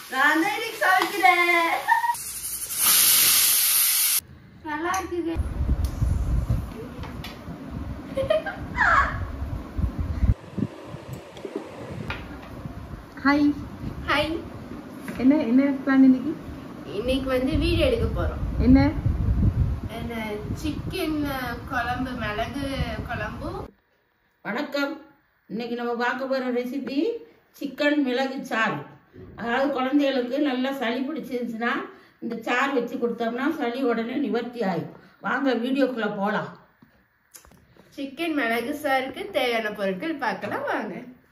நான் தான் இன்னைக்கு சமைக்கிறேன் நல்லா இருக்குங்க ஹாய் ஹாய் என்ன என்ன பிளான் இன்னைக்கு இன்னைக்கு வந்து வீடியோ எடுக்க போறோம் என்ன என்ன சிக்கன் குழம்பு மிளகு குழம்பு வணக்கம் இன்னைக்கு நம்ம பார்க்க போகிற ரெசிபி சிக்கன் மிளகு சாறு அதாவது குழந்தைகளுக்கு நல்லா சளி பிடிச்சிருந்துச்சுன்னா இந்த சாறு வச்சு கொடுத்தோம்னா சளி உடனே நிவர்த்தி ஆகும் வாங்க வீடியோக்குள்ளே போகலாம் சிக்கன் மிளகு சாருக்கு தேவையான பொருட்கள் பார்க்கலாம் வாங்க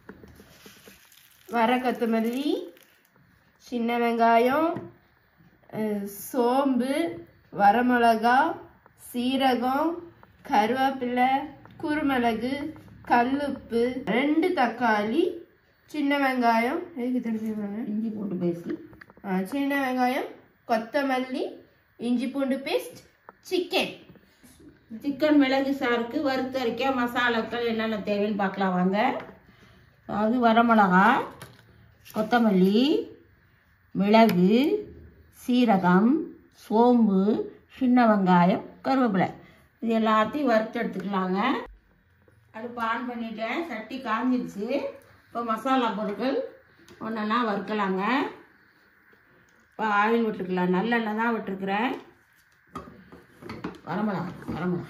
வர கொத்தமல்லி சின்ன வெங்காயம் அஹ், சோம்பு வரமிளகா சீரகம் கருவேப்பிலை குருமிளகு கல்லுப்பு ரெண்டு தக்காளி சின்ன வெங்காயம் எதுக்கு தடுப்பு வெங்காயம்? இஞ்சி போட்டு பேசி ஆ, சின்ன வெங்காயம் கொத்தமல்லி இஞ்சி பூண்டு பேஸ்ட் சிக்கன் சிக்கன் மிளகு சாருக்கு வறுத்தரைக்க மசாலாக்கள் என்னென்ன தேவைன்னு பார்க்கலாம் வாங்க அதாவது வரமிளகா கொத்தமல்லி மிளகு சீரகம் சோம்பு சின்ன வெங்காயம் கருவேப்பிலை இது எல்லாத்தையும் வறுத்து எடுத்துக்கலாங்க அடுப்பு ஆன் பண்ணிட்டேன் சட்டி காஞ்சிருச்சு இப்போ மசாலா பொருட்கள் ஒன்றா வறுக்கலாங்க இப்போ ஆயில் விட்டுக்கலாம் நல்லெண்ணெய் தான் விட்டுருக்குறேன் வரமிளகா வரமிளகா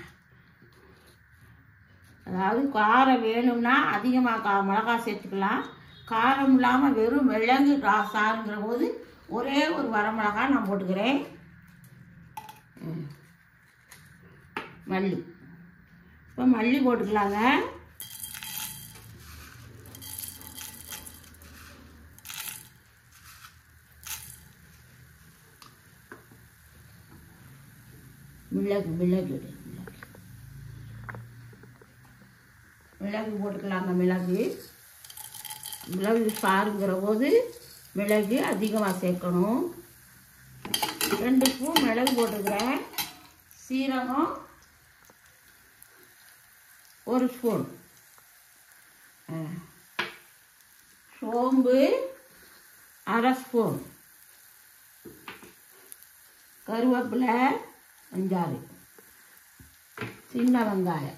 அதாவது காரம் வேணும்னா அதிகமாக கா மிளகா சேர்த்துக்கலாம் காரம் இல்லாமல் வெறும் மிளகு ரா- சாறுங்கிற போது ஒரே ஒரு வரமிளகா நான் போட்டுக்கிறேன் ம். மல்லி இப்போ மல்லி போட்டுக்கலாங்க மிளகு மிளகு மிளகு மிளகு போட்டுக்கலாங்க மிளகு மிளகு சாருங்கிற போது மிளகு அதிகமாக சேர்க்கணும் ரெண்டு ஸ்பூன் மிளகு போட்டுக்கிறேன் சீரகம் ஒரு ஸ்பூன் ஆ. சோம்பு அரை ஸ்பூன் கருவேப்பிலை அஞ்சாறு சின்ன வெங்காயம்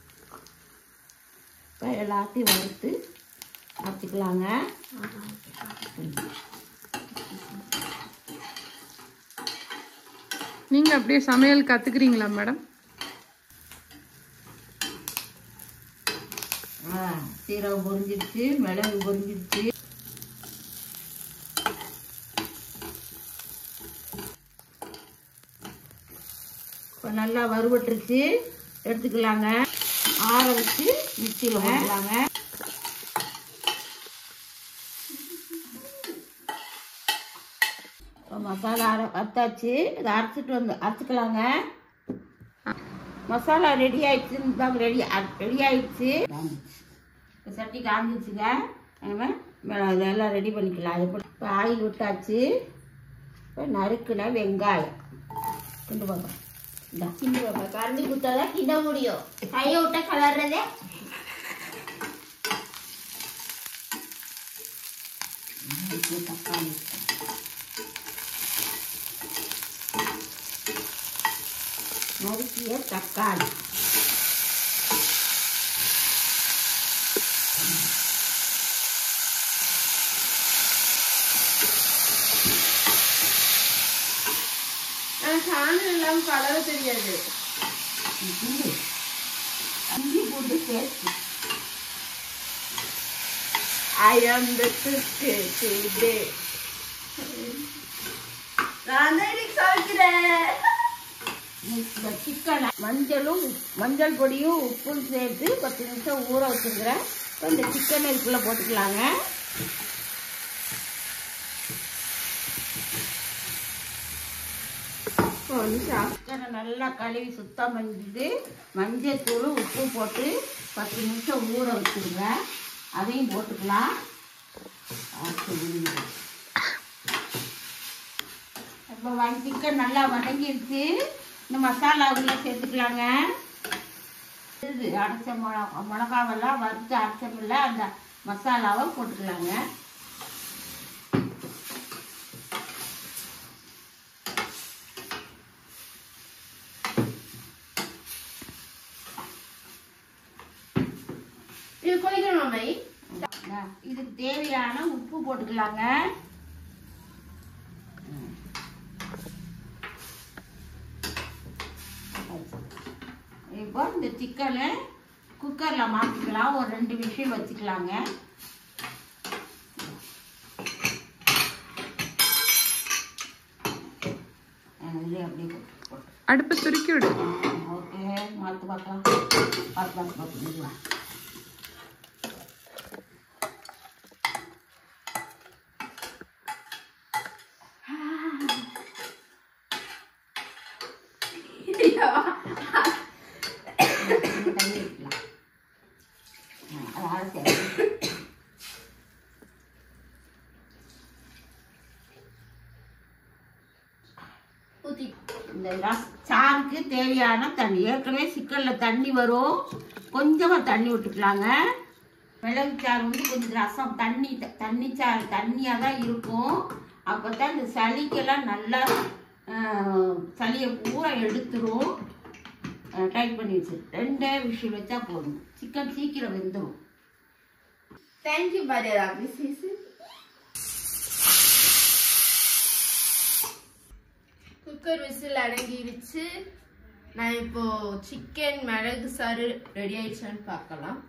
இப்போ எல்லாத்தையும் வறுத்து அரைச்சிக்கலாங்க நீங்க அப்படியே சமையல் கத்துக்கிறீங்களா மேடம் ஆ சீரகம் பொரிஞ்சிருச்சு மிளகு பொரிஞ்சிருச்சு இப்போ நல்லா வறுபட்டுருச்சு எடுத்துக்கலாங்க ஆற வச்சு மிக்சியில் போட்டுக்கலாங்க இப்போ மசாலா அரை வத்தாச்சு இதை அரைச்சிட்டு வந்து அரைச்சிக்கலாங்க மசாலா ரெடி ஆயிடுச்சுன்னு தான் ரெடி ரெடி ஆயிடுச்சு இப்போ சட்டி காஞ்சிச்சுங்க நம்ம மே- இதெல்லாம் ரெடி பண்ணிக்கலாம் எப்படி இப்போ ஆயில் விட்டாச்சு இப்போ நறுக்குன வெங்காயம் கொண்டு போங்க இந்தா கிண்டு வைப்பேன் கரண்டி குத்தாதான் கிண்ட முடியும் கையை விட்டா கலர்றதே இப்போ தக்காளி நறுக்கிய தக்காளி எனக்கு சாணம் இல்லாம கலர தெரியாது இஞ்சி இஞ்சி பூண்டு பேஸ்ட் ஐ ஆம் த குக்கு டுடே நான் தான் இன்னைக்கு சமைக்கிறேன் இந்த சிக்கனை மஞ்சளும் உப்- மஞ்சள் பொடியும் உப்பும் சேர்த்து பத்து நிமிஷம் ஊற வச்சுருக்கிறேன் இப்போ இந்த சிக்கனை இதுக்குள்ளே போட்டுக்கலாங்க இப்போ வந்து சிக்கனை நல்லா கழுவி சுத்தம் பண்ணிட்டு மஞ்சள் தூள் உப்பு போட்டு பத்து நிமிஷம் ஊற வச்சுருங்க அதையும் போட்டுக்கலாம் இப்போ வ- சிக்கன் நல்லா வதங்கிருச்சு இந்த மசாலா உள்ள சேர்த்துக்கலாங்க இது அரைச்ச மிளகா மிளகாவெல்லாம் வறுத்து அரைச்சமில்ல அந்த மசாலாவை போட்டுக்கலாங்க பொறாமை இதுக்கு தேவையான உப்பு போட்டுக்கலாங்க இப்போ இந்த சிக்கனை குக்கரில் மாற்றிக்கலாம் ஒரு ரெண்டு விஷயம் வச்சுக்கலாங்க இதுலேயே அப்படியே போட்டு போட்டு அடுப்பை சுருக்கி விடு ஓகே மாற்று பார்க்கலாம் பார்த்து பார்த்து பார்த்து மெதுவா. கொஞ்சம் தண்ணி ஊத்திக்கலாம். ஆ, அது ஆற சரி. ஊத்தி இந்த ரஸ் சாருக்கு தேவையான தண்ணி ஏற்கனவே சிக்கனில் தண்ணி வரும் கொஞ்சமாக தண்ணி விட்டுக்கலாங்க மிளகு சாறு வந்து கொஞ்சம் ரசம் தண்ணி த- தண்ணி சாறு தண்ணியாக தான் இருக்கும் அப்போ தான் இந்த சளிக்கெல்லாம் நல்லா ஆஹ், சளியை பூரா எடுத்துரும் டைட் பண்ணி வச்சு ரெண்டே விஷயம் வச்சா போதும் சிக்கன் சீக்கிரம் வெந்துடும் தேங்க்யூ பாரியர் அப்ரிசியேஷன் குக்கர் விசில் அடங்கிருச்சு நான் இப்போ சிக்கன் மிளகு சாறு ரெடி ஆயிடுச்சான்னு பார்க்கலாம்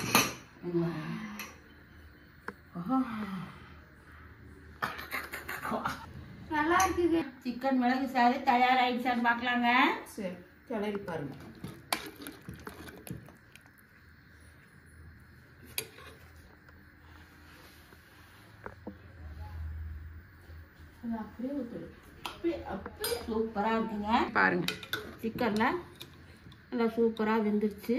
நல்லா இருக்குங்க சிக்கன் மிளகு சாறு தயாராகிடுச்சான்னு பார்க்கலாங்க சரி கிளறி பாருங்க அது அப்படியே ஊத்துடு அப்படியே அப்படியே சூப்பராக இருக்குங்க பாருங்க சிக்கனில் நல்லா சூப்பராக வெந்துருச்சு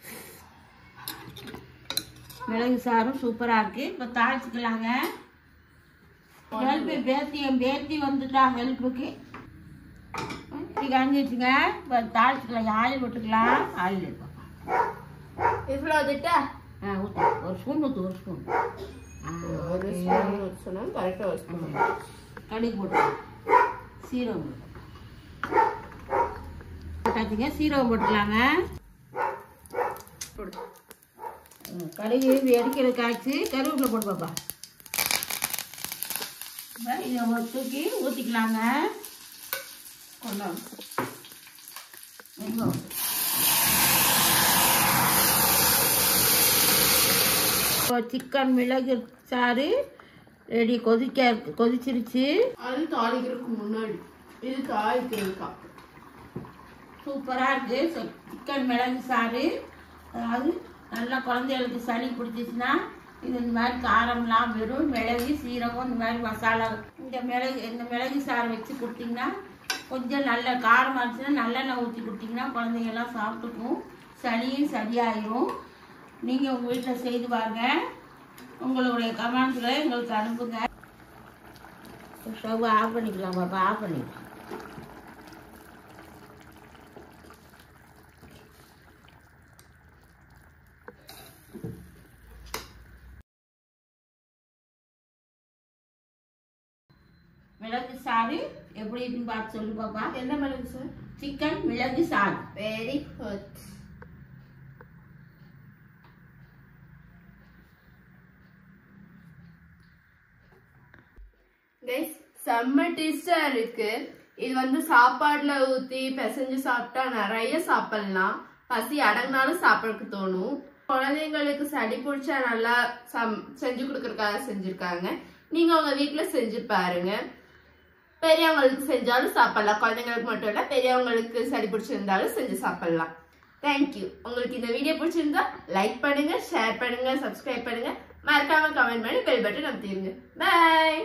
மிளகு சாரும் சூப்பராக இருக்கு இப்போ தாளிச்சுக்கலாங்க ஹெல்ப்பு பேத்தி என் பேத்தி வந்துட்டா ஹெல்ப்புக்கு இப்படி காஞ்சிடுச்சுங்க இப்போ தாளிச்சுக்கலாம் ஆயில் விட்டுக்கலாம் ஆயில் இருக்கும் இவ்வளோ வந்துட்டா ஆ ஊற்று ஒரு ஸ்பூன் ஊற்று ஒரு ஸ்பூன் ஒரு ஸ்பூன் சொன்னால் கரெக்டாக ஒரு ஸ்பூன் கடுகு போட்டு சீரகம் போட்டு. போட்டாச்சுங்க சீரகம் போட்டுக்கலாங்க போடு ம், கடுகு வெடிக்கிறது காய்ச்சி கருவேப்பிலை போட்டு பாப்பா இப்ப இதை ஒரு தூக்கி ஊற்றிக்கலாங்க கொண்டாங்க வெங்காயம். இப்போ சிக்கன் மிளகு சாறு ரெடி கொதிக்க கொதிச்சிருச்சு அது தாளிக்கிறதுக்கு முன்னாடி இது தாளிக்கிறதுக்கா சூப்பராக இருக்கு ச- சிக்கன் மிளகு சாறு அதாவது நல்லா குழந்தைகளுக்கு சளி பிடிச்சிச்சுன்னா இது இந்த மாதிரி காரம்லாம் வெறும் மிளகு சீரகம் இந்த மாதிரி மசாலா இந்த மிளகு இந்த மிளகு சாறு வச்சு கொடுத்தீங்கன்னா கொஞ்சம் நல்ல காரமாக இருந்துச்சுன்னா நல்லெண்ணெய் ஊற்றி கொடுத்தீங்கன்னா குழந்தைங்கெல்லாம் சாப்பிட்டுக்கும் சளியும் சரியாயிரும் நீங்கள் உங்கள் வீட்டில் செய்து பாருங்க உங்களுடைய கமெண்ட்ஸில் எங்களுக்கு அனுப்புங்க ஸ்டவ் ஆஃப் பண்ணிக்கலாம் பாப்பா ஆஃப் பண்ணிக்கலாம் மிளகு சாறு எப்படி இருக்குன்னு பார்த்து சொல்லு பாப்பா என்ன மிளகு சார் சிக்கன் மிளகு சாறு வெரி குட் கைஸ் செம்ம டேஸ்டா இருக்கு இது வந்து சாப்பாடுல ஊத்தி பிசைஞ்சு சாப்பிட்டா நிறைய சாப்பிடலாம் பசி அடங்கினாலும் சாப்பிடறதுக்கு தோணும் குழந்தைங்களுக்கு சளி பிடிச்சா நல்லா சம் செஞ்சு கொடுக்கறதுக்காக செஞ்சிருக்காங்க நீங்க உங்க வீட்ல செஞ்சு பாருங்க பெரியவங்களுக்கு செஞ்சாலும் சாப்பிடலாம் குழந்தைங்களுக்கு மட்டும் இல்ல பெரியவங்களுக்கு சளி பிடிச்சிருந்தாலும் செஞ்சு சாப்பிடலாம் தேங்க்யூ உங்களுக்கு இந்த வீடியோ பிடிச்சிருந்தா லைக் பண்ணுங்க ஷேர் பண்ணுங்க சப்ஸ்கிரைப் பண்ணுங்க மறக்காம கமெண்ட் பண்ணி பெல் பட்டன் அமுத்திடுங்க பாய்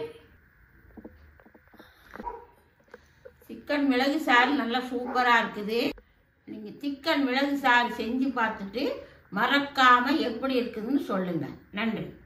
சிக்கன் மிளகு சாறு நல்லா சூப்பராக இருக்குது நீங்கள் சிக்கன் மிளகு சாறு செஞ்சு பார்த்துட்டு மறக்காமல் எப்படி இருக்குதுன்னு சொல்லுங்கள் நன்றி